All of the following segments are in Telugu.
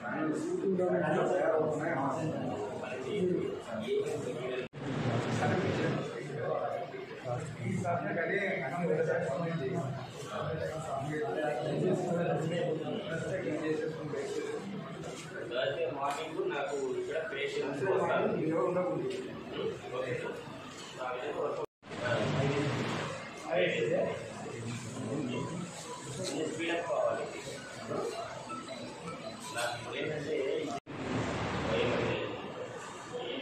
థర్స్డే మార్నింగ్ నాకు ఇక్కడ పేషెంట్స్ వస్తారు ఓకే నా మీద వర్క్ స్పీడప్ కావాలి నాకు ఇప్పుడు ఏంటంటే భయం అంటే ఏం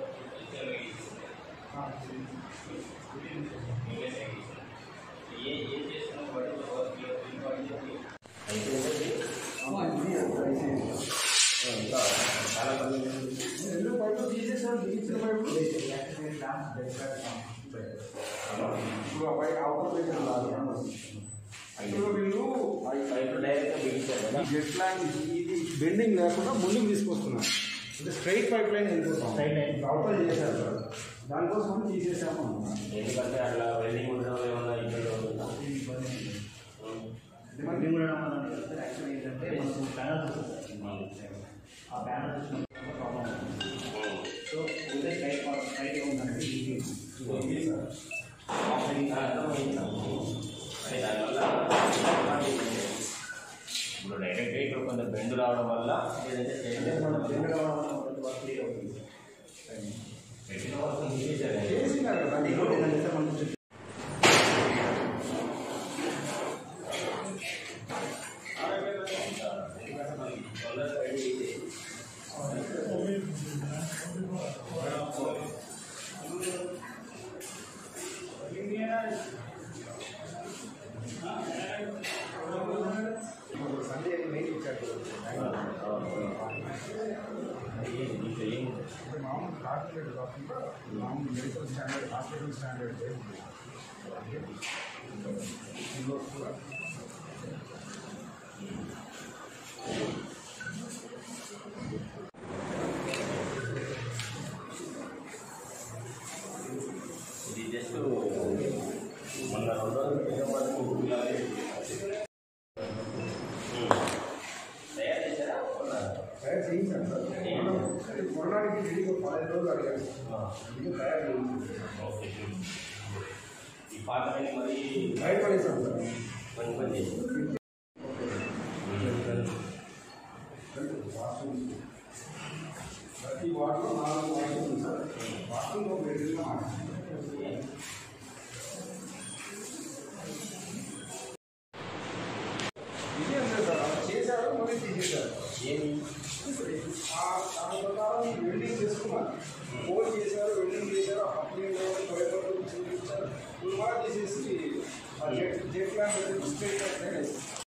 ఏ ఏం చేస్తున్నాం బట్టి అయితే చాలా మంది పైపు డైరెక్ట్గా బిగించారు కదా జెట్ లైన్ ఇది బెండింగ్ లేకుండా ముందుకు తీసుకొస్తున్నాం అంటే స్ట్రైట్ పైప్ లైన్ వెళ్ళిపోతాం Straight line. అవుటర్ చేశారు సార్ దానికోసం తీసేసాము అన్నమాట. ఎందుకంటే అట్లా వెల్డింగ్ ఉండడం ఏమన్నా ఇబ్బంది అవుతుందా ఎందుకంటే ఏంటంటే మనకు ప్యానల్ ఆ ప్యానల్ సో ఇదే స్ట్రైట్ స్ట్రైట్గా ఉందంటే ఈజీ అంటే దానివల్ల ఇప్పుడు డైరెక్ట్గా ఇక్కడ కొంత బెండ్ రావడం వల్ల ఏదైతే చేయలేదు మనం జనరల్ వర్క్ క్లియర్ అవుతుంది పెట్టిన వరకు తీసేసారు చేసినారు కదా అది ఇంకోటి ఏంటంటే మనకు చుట్టూ సండే మెయిల్ ఇచ్చారు అంటే మామూలు కార్పొరేట్ కాకుండా మామూలు మెడికల్ స్టాండర్డ్ హాస్పిటల్ స్టాండర్డ్ ఇది జస్ట్ మొన్న రెండు రోజుల క్రితం వరకు ఇలాగే తయారు చేశారా కొన్నారా? తయారు చేయించాను సార్ అంటే కొనడానికి తిరిగి పదిహేను రోజులు అడిగాను ఇది తయారు చేయించాను ఓకే ఈ పాటని మరి భయపడేసాను సార్ పని పని చేసి ప్రతి వార్డులో నాలుగు వార్డులు ఉంది సార్ వార్డులో మెటీరియల్ మాట ఇదే ఉంది సార్ అలా చేశారు మళ్ళీ తీసేశారు ఏమి ఆ దాని ప్రకారం వెల్డింగ్ చేసుకున్నారు ఫోన్ చేశారు వెల్డింగ్ చేశారు అప్పుడు పేపర్లు చూపించారు ఇప్పుడు కూడా తీసేసి ఆ జెట్ జెట్ ల్యాండ్ స్ట్రేట్